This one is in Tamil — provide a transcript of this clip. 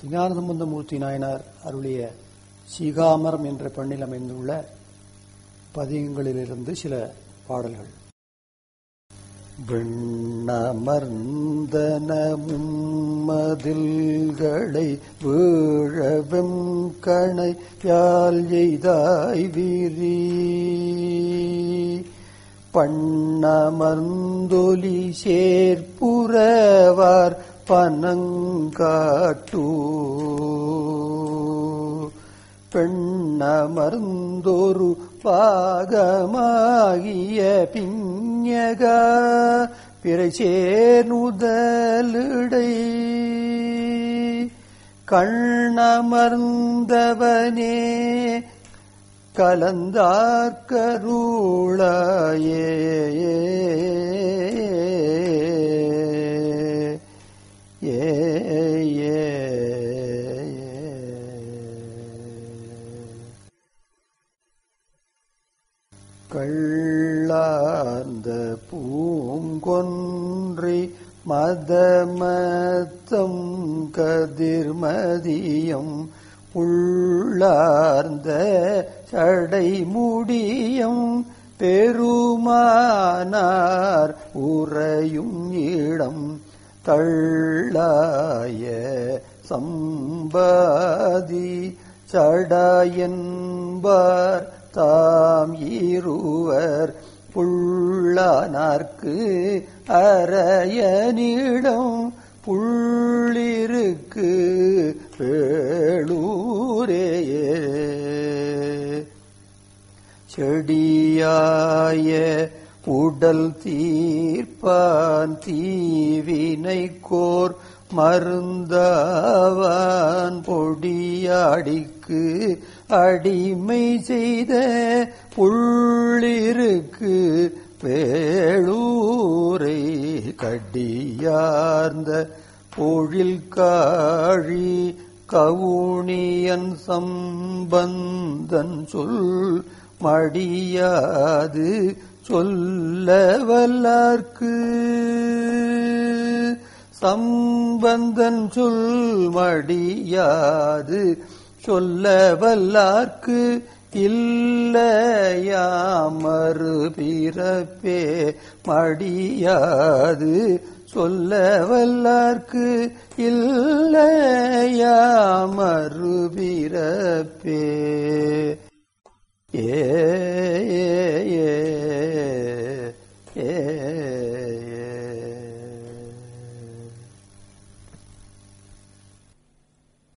திருஞானசம்பந்தமூர்த்தி நாயனார் அருளிய சீகாமரம் என்ற பெண்ணில் அமைந்துள்ள பதியங்களிலிருந்து சில பாடல்கள் விண்ணமர்ந்தன மும்மதில்களை வீழவெம் கணை யால் எய்தாய் விரி பண்ணமர்ந்தொலி சேர்ப்புறவார் பனங்காட்டூ பெண்ணமர்ந்தொரு பாகமாகிய பிஞகா பிறை சேர்நுதலிடை கண்ணமர்ந்தவனே கலந்தார்கருளாயே ஏ ஏ கள்ளார்ந்த பூங்கொன்றி மதமத்தம் கதிர்மதியம் உள்ளார்ந்த சடை முடியம் பெருமானார் உறையும் இடம் தள்ளாய சம்பாதி சடாயன்பார் தாம் இருவர் புள்ளானார்க்கு அரையனிடம் புள்ளிருக்கு வேளூரே செடியாய உடல் தீர்ப்பான் தீவினை கோர் மருந்தாவான் பொடியாடிக்கு அடிமை செய்த புள்ளிருக்கு வேளூரை கடியார்ந்த பொழில் காழி கவுனியன் சம்பந்தன் சொல் மடியாது சொல்ல வல்லார்க்கு சம்பந்தன் சொல் மடியாது சொல்ல வல்லார்க்கு இல்லையாமறு பிறப்பே மடியாது சொல்ல வல்லார்க்கு இல்லையாமறு பிறப்பே ஏ